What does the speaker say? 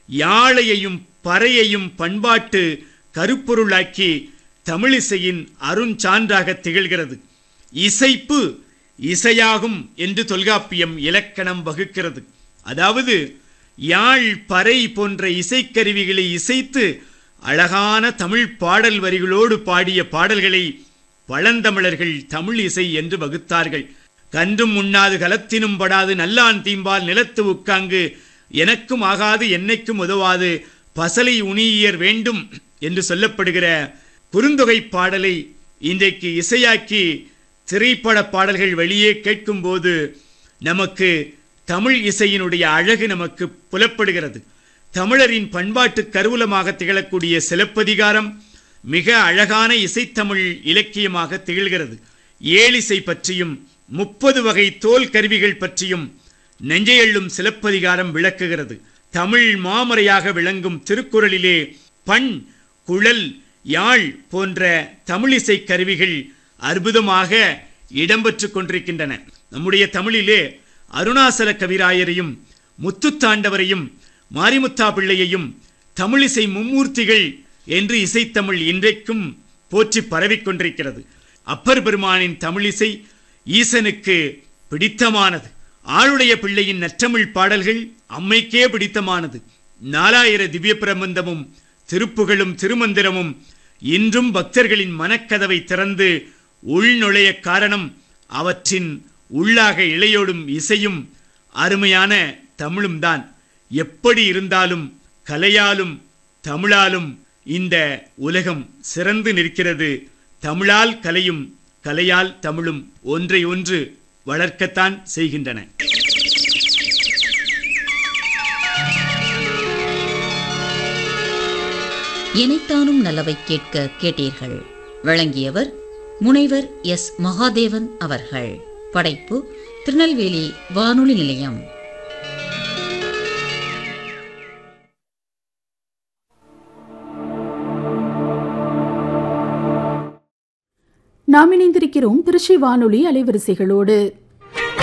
யாழையையும் பறையையும் பண்பாட்டு கருப்பொருளாக்கி தமிழிசையின் அருஞ்சான்றாக திகழ்கிறது இசைப்பு இசையாகும் என்று தொல்காப்பியம் இலக்கணம் வகுக்கிறது அதாவது யாழ் பறை போன்ற இசைக்கருவிகளை இசைத்து அழகான தமிழ் பாடல் வரிகளோடு பாடிய பாடல்களை பழந்தமிழர்கள் தமிழ் இசை என்று வகுத்தார்கள் கன்றும் உண்ணாது கலத்தினும் படாது நல்லான் தீம்பால் நிலத்து உட்காங்கு எனக்கும் ஆகாது என்னைக்கும் உதவாது பசலை உணியர் வேண்டும் என்று சொல்லப்படுகிற குறுந்தொகை பாடலை இன்றைக்கு இசையாக்கி திரைப்பட பாடல்கள் வெளியே கேட்கும்போது நமக்கு தமிழ் இசையினுடைய அழகு நமக்கு புலப்படுகிறது தமிழரின் பண்பாட்டு கருவூலமாக திகழக்கூடிய சிலப்பதிகாரம் மிக அழகான இசைத்தமிழ் இலக்கியமாக திகழ்கிறது ஏழிசை பற்றியும் முப்பது வகை தோல் கருவிகள் பற்றியும் நெஞ்சையள்ளும் சிலப்பதிகாரம் விளக்குகிறது தமிழ் மாமறையாக விளங்கும் திருக்குறளிலே பண் குழல் யாழ் போன்ற தமிழிசை கருவிகள் அற்புதமாக இடம்பெற்று கொண்டிருக்கின்றன நம்முடைய தமிழிலே அருணாசல கவிராயரையும் முத்துத்தாண்டவரையும் மாரிமுத்தா பிள்ளையையும் தமிழிசை மும்மூர்த்திகள் என்று இசைத்தமிழ் இன்றைக்கும் போற்றி பரவிக் கொண்டிருக்கிறது அப்பர் பெருமானின் தமிழிசை ஈசனுக்கு பிடித்தமானது ஆளுடைய பிள்ளையின் நற்றமிழ் பாடல்கள் அம்மைக்கே பிடித்தமானது நாலாயிர திவ்ய பிரபந்தமும் திருப்புகளும் திருமந்திரமும் இன்றும் பக்தர்களின் மனக்கதவை திறந்து உள்நுழைய காரணம் அவற்றின் உள்ளாக இளையோடும் இசையும் அருமையான தமிழும் தான் எப்படி இருந்தாலும் கலையாலும் தமிழாலும் இந்த உலகம் சிறந்து நிற்கிறது தமிழால் கலையும் கலையால் தமிழும் ஒன்றை ஒன்று வளர்க்கத்தான் செய்கின்றன இணைத்தானும் நல்லவை கேட்க கேட்டீர்கள் வழங்கியவர் முனைவர் எஸ் மகாதேவன் அவர்கள் படைப்பு திருநெல்வேலி வானொலி நிலையம் நாம் இணைந்திருக்கிறோம் திருச்சி வானொலி அலைவரிசைகளோடு